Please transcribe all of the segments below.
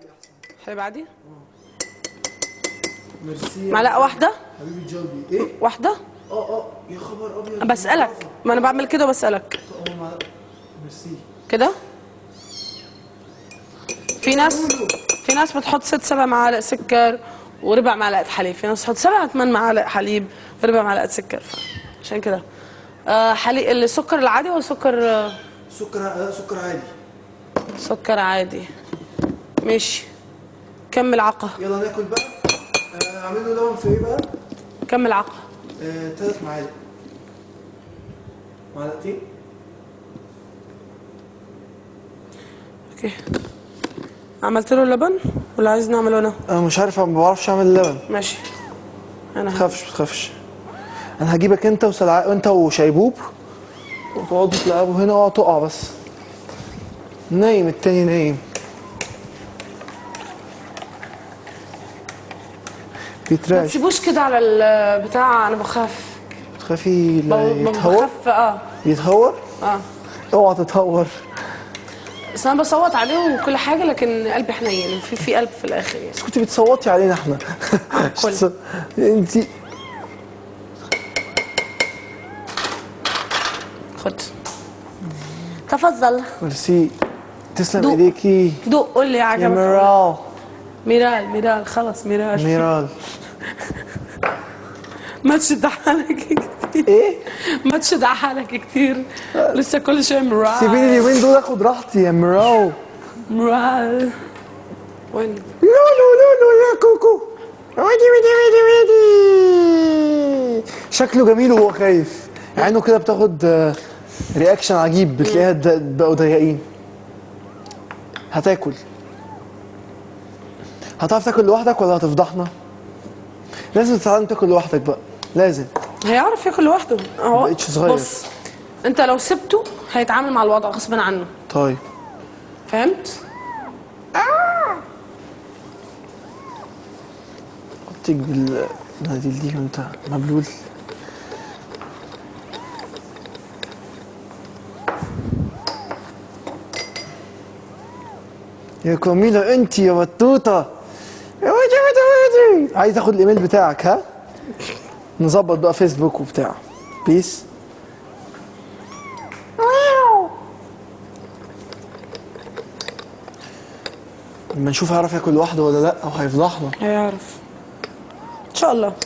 حليب عادي ميرسي معلقه واحده حبيبي جاوبي ايه واحده اه اه يا خبر ابيض بسالك ما انا بعمل كده وبسالك اه معلقة. ميرسي كده في ناس في ناس بتحط ست سبع معالق سكر وربع معلقه حليب في ناس تحط سبع ثمان معالق حليب وربع معلقه سكر ف- عشان كده آه حليب السكر العادي ولا سكر آه، سكر آه، سكر عادي سكر عادي ماشي كم ملعقه يلا ناكل بقى آه، اعمل له لبن في ايه بقى؟ كم ملعقه آه، ثلاث معالق معلقتين اوكي عملت له اللبن ولا عايز نعمله انا انا مش عارف ما بعرفش اعمل اللبن ماشي انا ه- تخافش تخافش انا هجيبك انت وسلع انت وشيبوب وتقعدوا تلعبوا هنا اوعى تقع بس نايم التاني نايم ما بيتراش تسيبوش كده على البتاع انا بخاف تخافي لا ب- يتهور بخاف اه يتهور اه اوعى تتهور بس انا بصوت عليه وكل حاجه لكن قلبي حنين في في قلب في الاخر يعني بس كنت بتصوتي علينا احنا كل. انت خد تفضل ميرسي تسلم دوق. ايديكي دوق قول لي يا عجبك ميرال ميرال ميرال خلص ميرال ميرال ما تشد حالك كتير ايه ما تشد على حالك كتير لسه كل شويه ميرال سيبيني اليومين دول اخد راحتي يا ميرال ميرال وين لو لو لو لو يا كوكو ودي ودي ودي ودي شكله جميل وهو خايف عينه كده بتاخد آه، رياكشن عجيب بتلاقيها د- بقوا ضيقين هتاكل هتعرف تاكل لوحدك ولا هتفضحنا؟ لازم تتعلم تاكل لوحدك بقى لازم هيعرف ياكل لوحده اهو بقيتش صغير. بص انت لو سبته هيتعامل مع الوضع غصبا عنه طيب فهمت حطيك بالمناديل دي وانت مبلول يا كميلة انت يا بطوطة يا ودي ودي ودي عايز اخد الايميل بتاعك ها نظبط بقى فيسبوك وبتاع بيس لما نشوف هيعرف ياكل لوحده ولا لا او هيفضحنا هيعرف ان شاء الله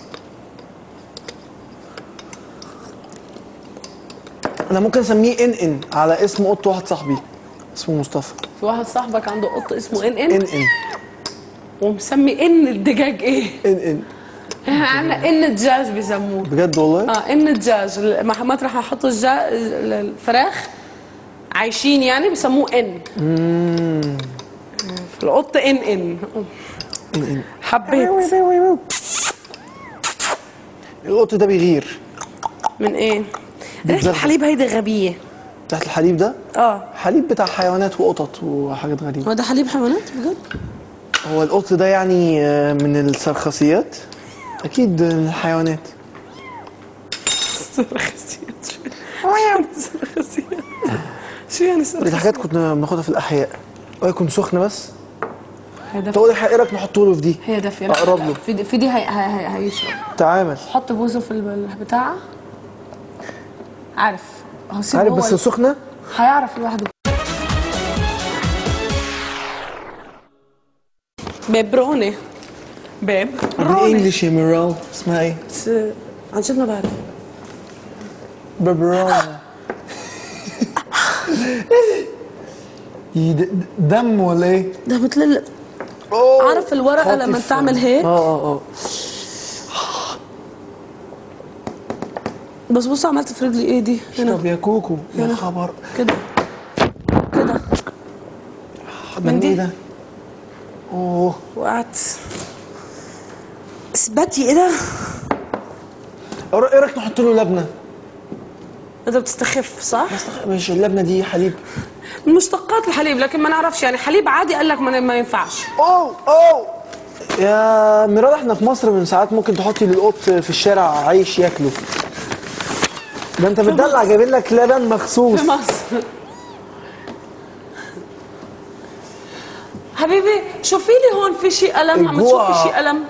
انا ممكن اسميه ان ان على اسم قط واحد صاحبي اسمه مصطفى في واحد صاحبك عنده قط اسمه ان ان ان ان ومسمي ان الدجاج ايه ان ان عندنا ان الدجاج بيسموه بجد والله اه ان الدجاج ال- مطرح ما يحطوا الجا... الفراخ عايشين يعني بيسموه ان القط ان ان ان ان حبيت القط ده بيغير من ايه ريحه بتزغزغ. الحليب هيدي غبيه تحت الحليب ده اه حليب بتاع حيوانات وقطط وحاجات غريبة هو ده حليب حيوانات بجد هو القط ده يعني آه، من السرخسيات اكيد من الحيوانات سرخسيات شو سرخسيات شو يعني دي سرخسيات حاجات كنا بناخدها في الاحياء ويكون سخن بس هي دافية تقول ايه رايك نحطه له في دي هي دافية أقرب له. في دي, في دي هي هي هي هيشرب تعامل حط بوزه في البتاع عارف هو سيبه عارف هو بس ي- سخنة هيعرف لوحده بيبروني بيب روني بالانجلش يا ميرال اسمها ايه؟ بس عن جد ما بعرف ببرانا ي- د- د- دم ولا ايه؟ ده مثل ال- أوه. عارف الورقة خاطف. لما تعمل هيك؟ اه اه اه بس بص عملت في رجلي ايه دي اشرب هنا يا كوكو يا هنا. خبر كده كده ده من دي؟ ايه ده؟ اوه وقعت اثبتي ايه ده؟ ايه رايك نحط له لبنه؟ انت بتستخف صح؟ مش اللبنه دي حليب من مشتقات الحليب لكن ما نعرفش يعني حليب عادي قال لك ما ما ينفعش اوه اوه يا ميرال احنا في مصر من ساعات ممكن تحطي للقط في الشارع عيش ياكله ده انت بتدلع جايبين لك لبن مخصوص في مصر حبيبي شوفي لي هون في شيء قلم عم الجوع. تشوفي شيء قلم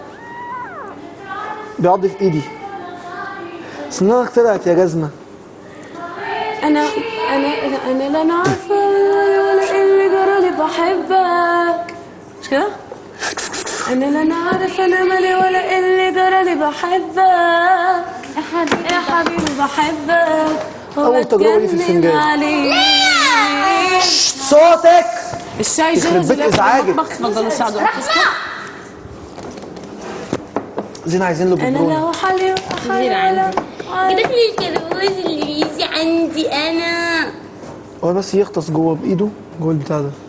بيعض في ايدي سنانك طلعت يا جزمه انا انا انا انا لا نعرف ولا اللي جرالي بحبك مش كده؟ انا لا نعرف انا مالي ولا اللي جرالي بحبك يا حبيبي يا حبيبي بحبك أول تجربة لي في وبتجنن الفنجان. عليك. صوتك الشاي يخرب جاهز بيت اللي في إزعاجك. المطبخ تفضلوا ساعدوا زين عايزين له انا ببروني لو حالي كتير عندي كده في التلفزيون الانجليزي عندي انا هو بس يغطس جوه بايده جوه البتاع ده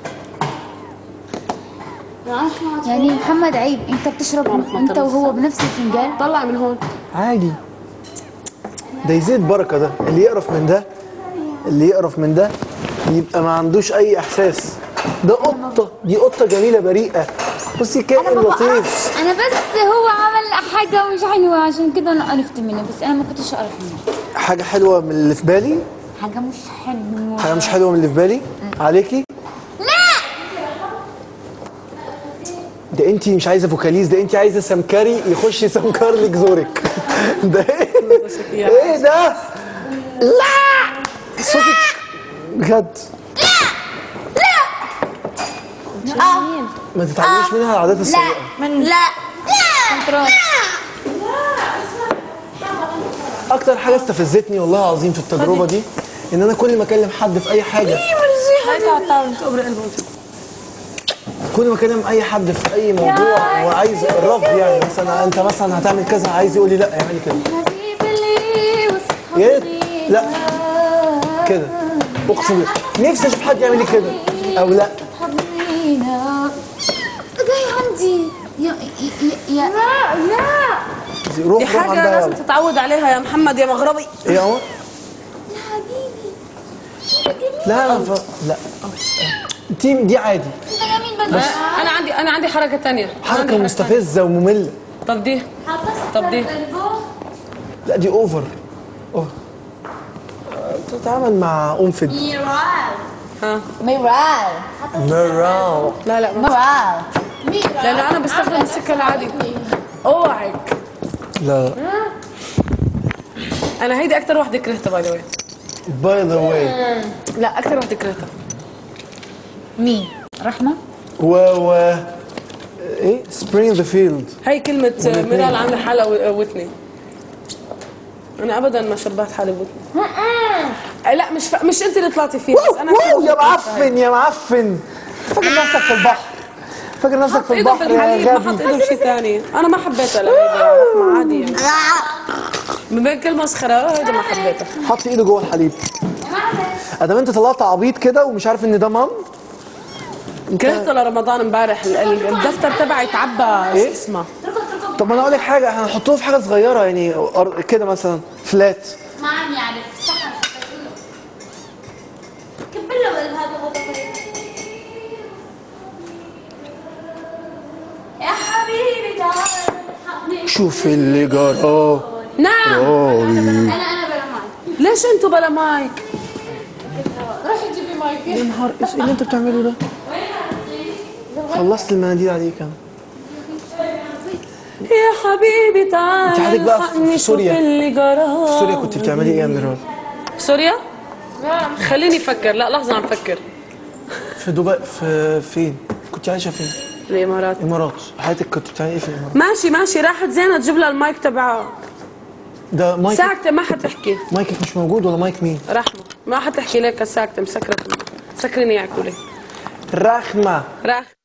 يعني محمد عيب انت بتشرب انت وهو بنفس الفنجان طلع من هون عادي ده يزيد بركه ده اللي يقرف من ده اللي يقرف من ده يبقى ما عندوش اي احساس ده قطه دي قطه جميله بريئه بصي كائن لطيف انا بس هو عمل حاجه مش حلوه عشان كده انا قرفت منه بس انا ما كنتش اعرف منه حاجه حلوه من اللي في بالي حاجه مش حلوه حاجه مش حلوه من اللي في بالي عليكي ده انت مش عايزه فوكاليز ده انت عايزه سمكري يخش يسمكر لك زورك ده ايه ايه ده لا صوتك بجد ما تتعلميش منها العادات السيئه من لا كنترول اكتر حاجه استفزتني والله العظيم في التجربه دي ان انا كل ما اكلم حد في اي حاجه كل ما اكلم اي حد في اي موضوع وعايز الرفض يعني مثلا انت مثلا هتعمل كذا عايز يقول لي لا اعملي كده حبيبي اللي وصف يا ريت لا كده اقسم بالله نفسي اشوف حد يعمل لي كده او لا حضنينا جاي عندي يا يا يا لا لا دي روح روح حاجة عندها لازم يلا. تتعود عليها يا محمد يا مغربي ايه يا عمر يا حبيبي لا ف... لا دي دي عادي جميل بس انا عندي انا عندي حركة تانية أنا عندي حركه حركة مستفزه وممله تانية. طب دي طب دي لا دي اوفر اوفر تتعامل مع انفد ها ميرال مراو لا لا ما- ميرال لان انا بستخدم السكة العادي اوعك لا انا هيدي اكتر وحده كرهتها باي ذا واي باي ذا واي لا اكتر وحده كرهتها مين رحمه و و ايه سبرينج ذا فيلد هي كلمة ميرال عاملة حالها و- وتني انا ابدا ما شبهت حالي بوتني آه، لا مش ف... مش انت اللي طلعتي فيها بس انا واو يا معفن يا معفن فاكر نفسك في البحر فاكر نفسك في ايده في البحر الحليب يا ما حط غبي ايده بشيء ثاني انا ما حبيتها لا هيدا ما عادي يعني من بين كل مسخرة هيدا ما حبيتها حط ايده جوه الحليب ادام انت طلعت عبيط كده ومش عارف ان ده مام كرهته لرمضان امبارح ال- ال- الدفتر تبعي تعبى شو اسمه طب ما انا اقول لك حاجه احنا هنحطه في حاجه صغيره يعني أر- كده مثلا فلات ما عم يعرف صح كمل له هذا يا حبيبي تعال حضني شوف اللي جراه نعم راوي انا انا بلا معي ليش انتوا بلا مايك روحي جيبي مايك يا نهار ايش اللي انت بتعمله ده خلصت المناديل عليك انا يا حبيبي تعال انت عندك بقى في- الحقني في سوريا. شوف اللي جرى في سوريا كنت بتعملي ايه يا ميرال سوريا خليني افكر لا لحظه عم فكر في دبي في فين كنت عايشه فين الامارات امارات حياتك كنت بتعملي ايه في الامارات ماشي ماشي راحت زينة تجيب لها المايك تبعها ده مايك ساكتة ما حتحكي مايكك مش موجود ولا مايك مين رحمة ما حتحكي لك ساكتة مسكرة مسكرين ياكلوا لي رخمه راح